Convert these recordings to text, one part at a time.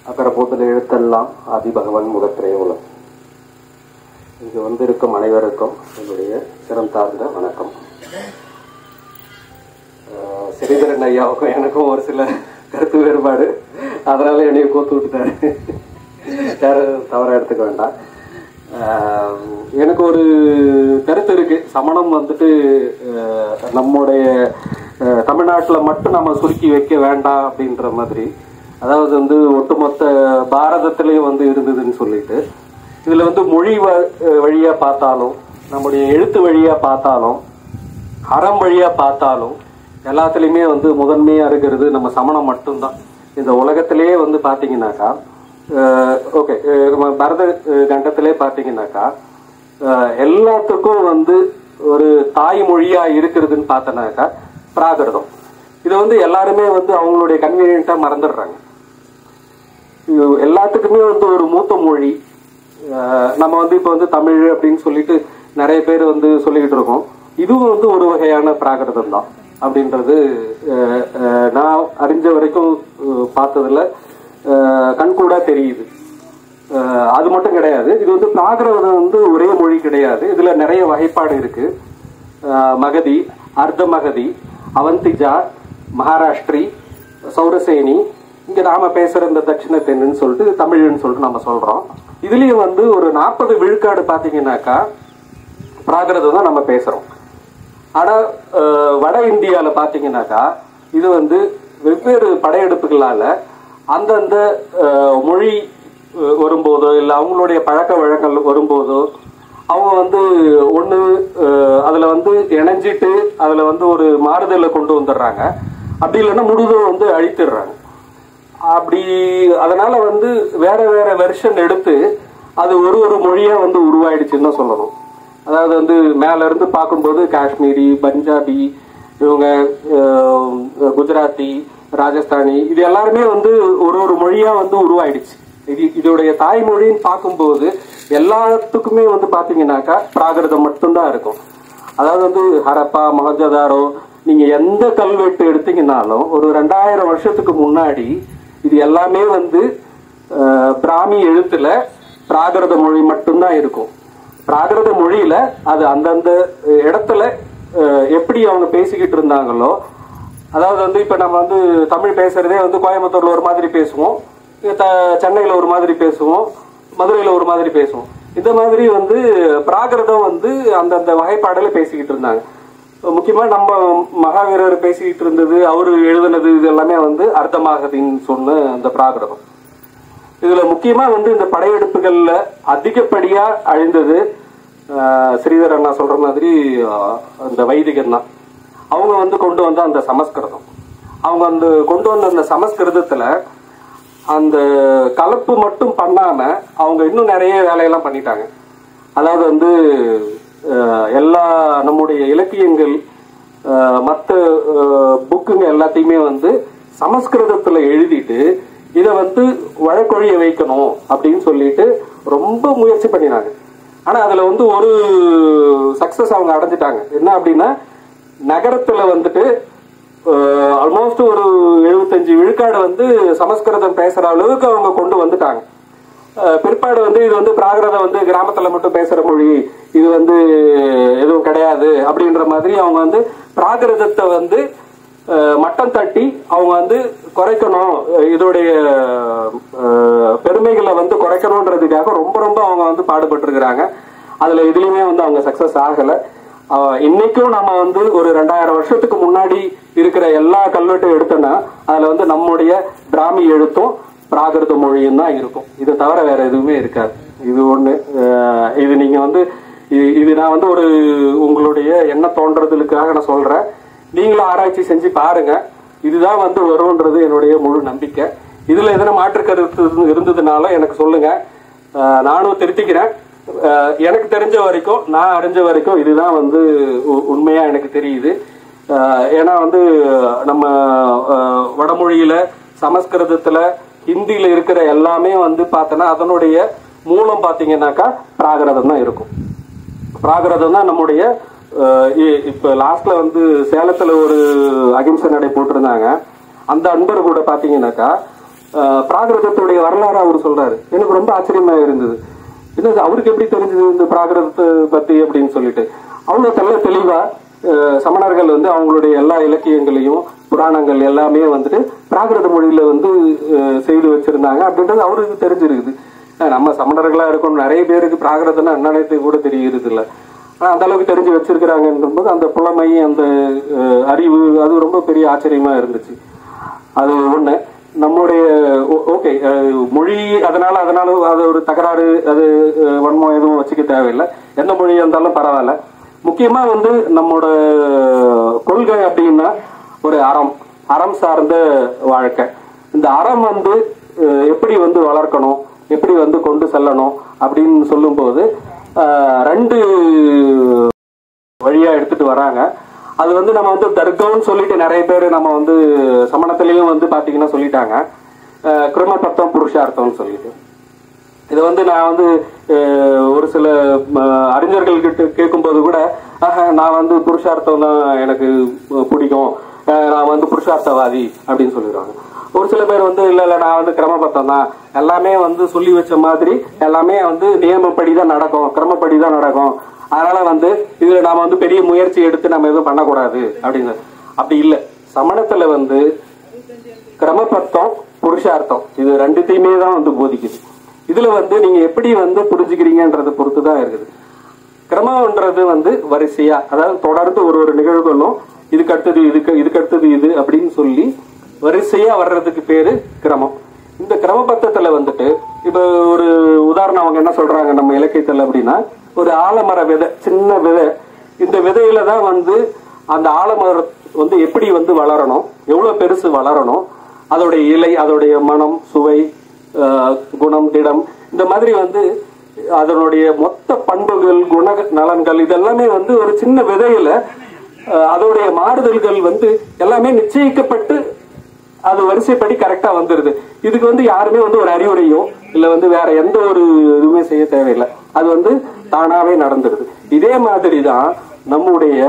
அகரபோதல் எழுத்தெல்லாம் ஆதிபகவன் முகத்திரே உலகம் இங்கு வந்திருக்கும் அனைவருக்கும் என்னுடைய சிரம் தாழ்ந்த வணக்கம் ஆஹ் ஸ்ரீதரன் ஐயாவுக்கும் எனக்கும் ஒரு சில கருத்து வேறுபாடு அதனால என்னைய கோத்து விட்டுட்டாரு யாரும் தவறா எடுத்துக்க வேண்டாம் ஆஹ் எனக்கு ஒரு கருத்து இருக்கு சமணம் வந்துட்டு ஆஹ் நம்முடைய ஆஹ் தமிழ்நாட்டுல மட்டும் நம்ம சுருக்கி வைக்க வேண்டாம் அப்படின்ற மாதிரி அதாவது வந்து ஒட்டுமொத்த பாரதத்திலையும் வந்து இருந்ததுன்னு சொல்லிட்டு இதுல வந்து மொழி வ- வழியா பார்த்தாலும் நம்முடைய எழுத்து வழியா பார்த்தாலும் அறம் வழியா பார்த்தாலும் எல்லாத்துலயுமே வந்து முதன்மையா இருக்கிறது நம்ம சமணம் மட்டும்தான் இந்த உலகத்திலேயே வந்து பாத்தீங்கன்னாக்கா ஓகே நம்ம பரத அஹ், கண்டத்திலே பாத்தீங்கன்னாக்கா அஹ், எல்லாத்துக்கும் வந்து ஒரு தாய்மொழியா இருக்கிறதுன்னு பார்த்தனாக்கா பிராகிருதம் இதை வந்து எல்லாருமே வந்து அவங்களுடைய கன்வீனியன்ட்டா மறந்துடுறாங்க இது எல்லாத்துக்குமே வந்து ஒரு மூத்த மொழி அஹ் நம்ம வந்து இப்போ வந்து தமிழ் அப்படின்னு சொல்லிட்டு நிறைய பேர் வந்து சொல்லிக்கிட்டு இருக்கோம் இதுவும் வந்து ஒரு வகையான பிராகிருதம் தான் அப்படின்றது அஹ், அஹ், நான் அறிஞ்ச வரைக்கும் அஹ், பார்த்ததுல அஹ், கண்கூடா தெரியுது அஹ், அது மட்டும் கிடையாது இது வந்து பிராகிருதம் வந்து ஒரே மொழி கிடையாது இதுல நிறைய வகைப்பாடு இருக்கு அஹ், மகதி அர்த்த மகதி அவந்திஜா மகாராஷ்டிரி சௌரசேனி இங்க நாம பேசுற இந்த தட்சிண தென்னுன்னு சொல்லிட்டு தமிழ்னு சொல்லிட்டு நம்ம சொல்றோம் இதுலயும் வந்து ஒரு நாற்பது விழுக்காடு பாத்தீங்கன்னாக்கா பிராகிருதம் தான் நம்ம பேசுறோம் ஆனா அஹ், வட இந்தியால பாத்தீங்கன்னாக்கா இது வந்து வெவ்வேறு படையெடுப்புகளால அந்தந்த அஹ், மொழி அஹ், வரும்போதோ இல்ல அவங்களுடைய பழக்க வழக்கங்கள் வரும்போதோ அவங்க வந்து ஒண்ணு அஹ், அதுல வந்து இணைஞ்சிட்டு அதுல வந்து ஒரு மாறுதலை கொண்டு வந்துடுறாங்க அப்படி இல்லைன்னா முழுதும் வந்து அழித்திடுறாங்க அப்படி அதனால வந்து வேற வேற வெர்ஷன் எடுத்து அது ஒரு ஒரு மொழியா வந்து உருவாயிடுச்சுன்னு தான் சொல்லணும் அதாவது வந்து மேல இருந்து பார்க்கும்போது காஷ்மீரி பஞ்சாபி இவங்க அஹ், குஜராத்தி ராஜஸ்தானி இது எல்லாருமே வந்து ஒரு ஒரு மொழியா வந்து உருவாயிடுச்சு இது இதோடைய தாய்மொழின்னு பார்க்கும்போது எல்லாத்துக்குமே வந்து பாத்தீங்கன்னாக்கா பிராகிருதம் மட்டும்தான் இருக்கும் அதாவது வந்து ஹரப்பா மொஹஞ்சதாரோ நீங்க எந்த கல்வெட்டு எடுத்தீங்கன்னாலும் ஒரு ரெண்டாயிரம் வருஷத்துக்கு முன்னாடி இது எல்லாமே வந்து அஹ், பிராமி எழுத்துல பிராகிருத மொழி மட்டும்தான் இருக்கும் பிராகிருத மொழியில அது அந்தந்த இடத்துல அஹ், எப்படி அவங்க பேசிக்கிட்டு இருந்தாங்களோ அதாவது வந்து இப்ப நம்ம வந்து தமிழ் பேசுறதே வந்து கோயம்புத்தூர்ல ஒரு மாதிரி பேசுவோம் த- சென்னையில ஒரு மாதிரி பேசுவோம் மதுரையில ஒரு மாதிரி பேசுவோம் இந்த மாதிரி வந்து பிராகிருதம் வந்து அந்தந்த வகைப்பாடுல பேசிக்கிட்டு இருந்தாங்க முக்கியமா நம்ம மகாவீரர் பேசிக்கிட்டு இருந்தது அவரு எழுதுனது இது எல்லாமே வந்து அர்த்தமாகதின்னு சொன்ன அந்த பிராகிருதம் இதுல முக்கியமா வந்து இந்த படையெடுப்புகள்ல அதிகப்படியா அழிந்தது ஆஹ், ஸ்ரீதர் அண்ணா சொல்ற மாதிரி ஆஹ், அந்த வைதிகன் தான் அவங்க வந்து கொண்டு வந்த அந்த சமஸ்கிருதம் அவங்க அந்த கொண்டு வந்த அந்த சமஸ்கிருதத்துல அந்த கலப்பு மட்டும் பண்ணாம அவங்க இன்னும் நிறைய வேலையெல்லாம் பண்ணிட்டாங்க அதாவது வந்து அஹ், எல்லா நம்முடைய இலக்கியங்கள் மற்ற புக்குங்க எல்லாத்தையுமே வந்து சமஸ்கிருதத்துல எழுதிட்டு இதை வந்து வழக்கொழிய வைக்கணும் அப்படின்னு சொல்லிட்டு ரொம்ப முயற்சி பண்ணினாங்க ஆனா அதுல வந்து ஒரு சக்சஸ் அவங்க அடைஞ்சிட்டாங்க என்ன அப்படின்னா நகரத்துல வந்துட்டு ஆல்மோஸ்ட் ஒரு எழுபத்தஞ்சு விழுக்காடு வந்து சமஸ்கிருதம் பேசுற அளவுக்கு அவங்க கொண்டு வந்துட்டாங்க அஹ் பிற்பாடு வந்து இது வந்து பிராகிருதம் வந்து கிராமத்துல மட்டும் பேசுற மொழி இது வந்து எதுவும் கிடையாது அப்படின்ற மாதிரி அவங்க வந்து பிராகிருதத்தை வந்து அஹ், மட்டம் தட்டி அவங்க வந்து குறைக்கணும் அஹ், இதோடைய அஹ், பெருமைகளை வந்து குறைக்கணுன்றதுக்காக ரொம்ப ரொம்ப அவங்க வந்து பாடுபட்டு இருக்கிறாங்க அதுல இதுலயுமே வந்து அவங்க சக்சஸ் ஆகல அஹ், இன்னைக்கும் நம்ம வந்து ஒரு ரெண்டாயிரம் வருஷத்துக்கு முன்னாடி இருக்கிற எல்லா கல்வெட்டும் எடுத்தோம்னா அதுல வந்து நம்முடைய பிராமி எழுத்தும் பிராகிருத மொழியும் தான் இருக்கும் இதை தவிர வேற எதுவுமே இருக்காது இது ஒண்ணு அஹ், இது நீங்க வந்து இது- இது நான் வந்து ஒரு உங்களுடைய எண்ண தோன்றதுக்காக நான் சொல்றேன் நீங்களும் ஆராய்ச்சி செஞ்சு பாருங்க இதுதான் வந்து வரும்ன்றது என்னுடைய முழு நம்பிக்கை இதுல எதனா மாற்று கருத்து இருந்து- இருந்ததுனால எனக்கு சொல்லுங்க அஹ், நானும் திருத்திக்கிறேன் அஹ், எனக்கு தெரிஞ்ச வரைக்கும் நான் அறிஞ்ச வரைக்கும் இதுதான் வந்து உ- உண்மையா எனக்கு தெரியுது அஹ், ஏன்னா வந்து நம்ம அஹ், வடமொழியில சமஸ்கிருதத்துல ஹிந்தியில இருக்கிற எல்லாமே வந்து பார்த்தோன்னா அதனுடைய மூலம் பாத்தீங்கன்னாக்கா பிராகிருதம் தான் இருக்கும் பிராகிருதம் தான் நம்முடைய அஹ், இ- இப்ப லாஸ்ட்ல வந்து சேலத்துல ஒரு அகிம்சை நடை போட்டிருந்தாங்க அந்த அன்பர் கூட பாத்தீங்கன்னாக்கா ஆஹ் பிராகிருதத்துடைய வரலாறு அவர் சொல்றாரு எனக்கு ரொம்ப ஆச்சரியமா இருந்தது என்ன அவருக்கு எப்படி தெரிஞ்சது இந்த பிராகிருதத்தை பத்தி அப்படின்னு சொல்லிட்டு அவங்க தெல்ல தெளிவா ஆஹ் சமணர்கள் வந்து அவங்களுடைய எல்லா இலக்கியங்களையும் புராணங்கள் எல்லாமே வந்துட்டு பிராகிருத மொழியில வந்து ஆஹ் செய்து வச்சிருந்தாங்க அப்படின்றது அவருக்கு தெரிஞ்சிருக்குது ஆஹ் நம்ம சமணர்களா இருக்கணும் நிறைய பேருக்கு பிராகிருதம்னா என்னன்னே கூட தெரியுது இல்ல ஆனா அந்த அளவுக்கு தெரிஞ்சு வச்சிருக்கிறாங்கன்ற போது அந்த புலமை அந்த ஆஹ் அறிவு அது ரொம்ப பெரிய ஆச்சரியமா இருந்துச்சு அது ஒண்ணு நம்முடைய ஓகே மொழி அதனால அதனால அது ஒரு தகராறு அது அஹ், வன்மம் எதுவும் வச்சுக்க தேவையில்லை எந்த மொழியா இருந்தாலும் பரவாயில்ல முக்கியமா வந்து நம்மோட கொள்கை அப்படின்னா ஒரு அறம் அறம் சார்ந்த வாழ்க்கை இந்த அறம் வந்து அஹ், எப்படி வந்து வளர்க்கணும் எப்படி வந்து கொண்டு செல்லணும் அப்படின்னு சொல்லும்போது அஹ், ரெண்டு வழியா எடுத்துட்டு வராங்க அது வந்து நம்ம வந்து தர்க்கம்னு சொல்லிட்டு நிறைய பேர் நம்ம வந்து சமணத்திலையும் வந்து பாத்தீங்கன்னா சொல்லிட்டாங்க அஹ் கிருமபத்தம் புருஷார்த்தம்னு சொல்லிட்டு இது வந்து நான் வந்து அஹ், ஒரு சில ம, அறிஞர்கள் கிட்ட கேட்கும்போது கூட ஆஹா, நான் வந்து புருஷார்த்தம் தான் எனக்கு அஹ், பிடிக்கும் அஹ், நான் வந்து புருஷார்த்தவாதி அப்படின்னு சொல்லிடுவாங்க ஒரு சில பேர் வந்து இல்ல இல்ல நான் வந்து கிரமபத்தம் தான் எல்லாமே வந்து சொல்லி வச்ச மாதிரி எல்லாமே வந்து நியமப்படி தான் நடக்கும் கிரமப்படி தான் நடக்கும் அதனால வந்து இதுல நாம வந்து பெரிய முயற்சி எடுத்து நம்ம எதுவும் பண்ணக்கூடாது அப்படின்னு அப்படி இல்ல சமணத்துல வந்து கிரமபத்தம் புருஷார்த்தம் இது ரெண்டுத்தையுமே தான் வந்து போதிக்குது இதுல வந்து நீங்க எப்படி வந்து புரிஞ்சுக்கிறீங்கன்றதை பொறுத்து தான் இருக்குது கிரமம்ன்றது வந்து வரிசையா அதாவது தொடர்ந்து ஒரு ஒரு நிகழ்வுகளும் இதுக்கு அடுத்தது இதுக்கு இதுக்கு அடுத்தது இது அப்படின்னு சொல்லி வரிசையா வர்றதுக்கு பேரு கிரமம் இந்த கிரமபத்தத்துல வந்துட்டு இப்ப ஒரு உதாரணம் அவங்க என்ன சொல்றாங்க நம்ம இலக்கியத்துல அப்படின்னா ஒரு ஆலமர விதை சின்ன விதை இந்த விதையில தான் வந்து அந்த ஆலமரம் வந்து எப்படி வந்து வளரணும் எவ்வளவு பெருசு வளரணும் அதோடைய இலை அதோடைய மனம் சுவை ஆஹ், குணம் திடம் இந்த மாதிரி வந்து அதனுடைய மொத்த பண்புகள் குண நலன்கள் இதெல்லாமே வந்து ஒரு சின்ன விதையில ஆஹ், அதோடைய மாறுதல்கள் வந்து எல்லாமே நிச்சயிக்கப்பட்டு அது வரிசைப்படி கரெக்டா வந்துருது இதுக்கு வந்து யாருமே வந்து ஒரு அறிவுரையோ இல்ல வந்து வேற எந்த ஒரு இதுவுமே செய்ய தேவையில்லை அது வந்து தானாவே நடந்துருது இதே மாதிரி தான் நம்முடைய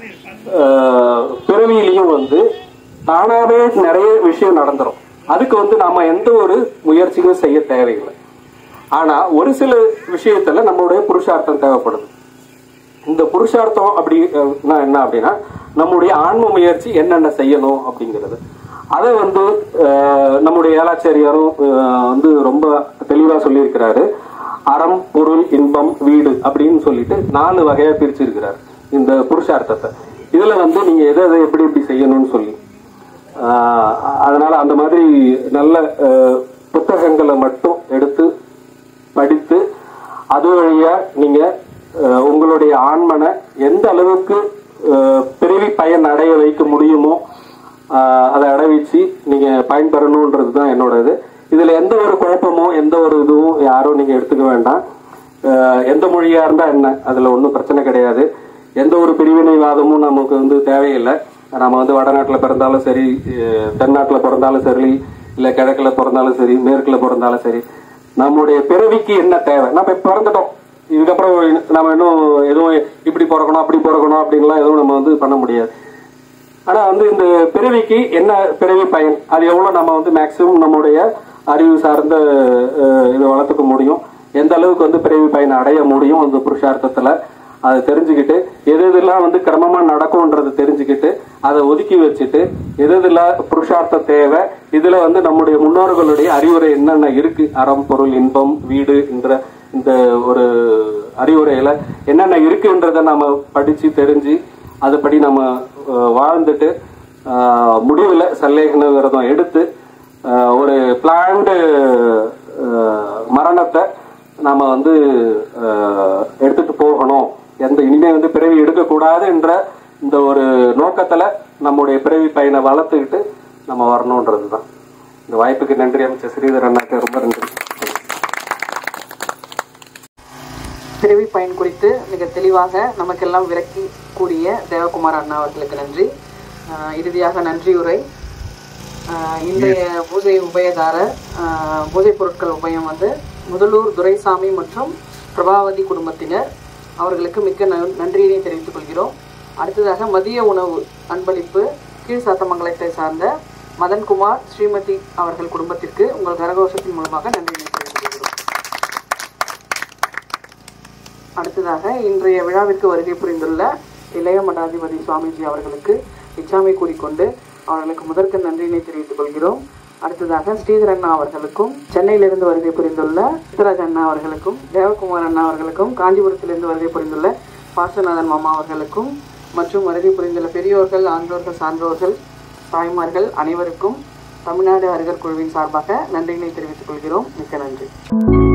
ஆஹ், பிறவியிலையும் வந்து தானாவே நிறைய விஷயம் நடந்துரும் அதுக்கு வந்து நாம எந்த ஒரு முயற்சியும் செய்ய தேவையில்லை ஆனா ஒரு சில விஷயத்துல நம்மளுடைய புருஷார்த்தம் தேவைப்படுது இந்த புருஷார்த்தம் அப்படி அஹ், னா என்ன அப்படின்னா நம்முடைய ஆன்ம முயற்சி என்னென்ன செய்யணும் அப்படிங்கிறது அதை வந்து அஹ், நம்முடைய ஏலாச்சாரியாரும் அஹ், வந்து ரொம்ப தெளிவா சொல்லியிருக்கிறாரு அறம் பொருள் இன்பம் வீடு அப்படின்னு சொல்லிட்டு நாலு வகையா பிரிச்சிருக்கிறார் இந்த புருஷார்த்தத்தை இதுல வந்து நீங்க எதை எதை எப்படி எப்படி செய்யணும்னு சொல்லி ஆஹ் அதனால அந்த மாதிரி நல்ல அஹ், புத்தகங்களை மட்டும் எடுத்து படித்து அது வழியா நீங்க அஹ், உங்களுடைய ஆன்மனை எந்த அளவுக்கு அஹ், பிறவி பயன் அடைய வைக்க முடியுமோ ஆஹ், அதை அடைவிச்சு நீங்க பயன்பெறணுன்றது தான் என்னோட இது இதுல எந்த ஒரு குழப்பமோ எந்த ஒரு இதுவும் யாரும் நீங்க எடுத்துக்க வேண்டாம் அஹ், எந்த மொழியா இருந்தா என்ன அதுல ஒன்றும் பிரச்சனை கிடையாது எந்த ஒரு பிரிவினைவாதமும் நமக்கு வந்து தேவையில்லை நம்ம வந்து வடநாட்டுல பிறந்தாலும் சரி அஹ், தென்னாட்டுல பிறந்தாலும் சரி இல்ல கிழக்குல பிறந்தாலும் சரி மேற்குல பிறந்தாலும் சரி நம்முடைய பிறவிக்கு என்ன தேவை நம்ம இப்ப பிறந்துட்டோம் இதுக்கப்புறம் நம்ம இன்னும் எதுவும் இப்படி பிறக்கணும் அப்படி பிறக்கணும் அப்படின்லாம் எதுவும் நம்ம வந்து பண்ண முடியாது ஆனா வந்து இந்த பிறவிக்கு என்ன பிறவி பயன் அது எவ்வளவு நம்ம வந்து மேக்சிமம் நம்முடைய அறிவு சார்ந்த அஹ், இதை வளர்த்துக்க முடியும் எந்த அளவுக்கு வந்து பிறவி பயனை அடைய முடியும் அந்த புருஷார்த்தத்துல அதை தெரிஞ்சுக்கிட்டு எது எதெல்லாம் வந்து கிரமமா நடக்கும்ன்றதை தெரிஞ்சுக்கிட்டு அதை ஒதுக்கி வச்சுட்டு எது எதெல்லாம் புருஷார்த்த தேவை இதுல வந்து நம்முடைய முன்னோர்களுடைய அறிவுரை என்னென்ன இருக்கு அறம் பொருள் இன்பம் வீடு என்ற இந்த ஒரு அறிவுரையில என்னென்ன இருக்குன்றத நம்ம படிச்சு தெரிஞ்சு அதுபடி நம்ம அஹ், வாழ்ந்துட்டு அஹ், முடிவுல சல்லேகன விரதம் எடுத்து அஹ், ஒரு பிளான்டு மரணத்தை நாம வந்து அஹ், எடுத்துட்டு போகணும் எந்த இனிமே வந்து பிறவி எடுக்கக்கூடாது என்ற இந்த ஒரு நோக்கத்துல நம்முடைய பிறவி பயனை வளர்த்துக்கிட்டு நம்ம வரணுன்றது தான் இந்த வாய்ப்புக்கு நன்றி அமைச்சர் ஸ்ரீதர் அண்ணாக்கு ரொம்ப நன்றி பிறவி பயன் குறித்து மிக தெளிவாக நமக்கெல்லாம் விளக்கி கூடிய தேவகுமார் அண்ணா அவர்களுக்கு நன்றி ஆஹ் இறுதியாக நன்றியுரை ஆஹ் இன்றைய பூஜை உபயதாரர் ஆஹ் பூஜை பொருட்கள் உபயம் வந்து முதலூர் துரைசாமி மற்றும் பிரபாவதி குடும்பத்தினர் அவர்களுக்கு மிக்க நன்- நன்றியினை தெரிவித்துக் கொள்கிறோம் அடுத்ததாக மதிய உணவு அன்பளிப்பு கீழ் சாத்தமங்கலத்தை சார்ந்த மதன்குமார் ஸ்ரீமதி அவர்கள் குடும்பத்திற்கு உங்கள் கரகோஷத்தின் மூலமாக நன்றியினை தெரிவித்துக் கொள்கிறோம் அடுத்ததாக இன்றைய விழாவிற்கு வருகை புரிந்துள்ள இளைய மடாதிபதி சுவாமிஜி அவர்களுக்கு இச்சாமை கூறிக்கொண்டு அவர்களுக்கு முதற்க நன்றியினை தெரிவித்துக் கொள்கிறோம் அடுத்ததாக ஸ்ரீதர் அண்ணா அவர்களுக்கும் சென்னையிலிருந்து வருகை புரிந்துள்ள சித்தராஜ் அண்ணா அவர்களுக்கும் தேவகுமார் அண்ணா அவர்களுக்கும் காஞ்சிபுரத்திலிருந்து வருகை புரிந்துள்ள பாசநாதன் மாமா அவர்களுக்கும் மற்றும் வருகை புரிந்துள்ள பெரியோர்கள் ஆன்றோர்கள் சான்றோர்கள் தாய்மார்கள் அனைவருக்கும் தமிழ்நாடு அருகர் குழுவின் சார்பாக நன்றிகளை தெரிவித்துக் கொள்கிறோம் மிக்க நன்றி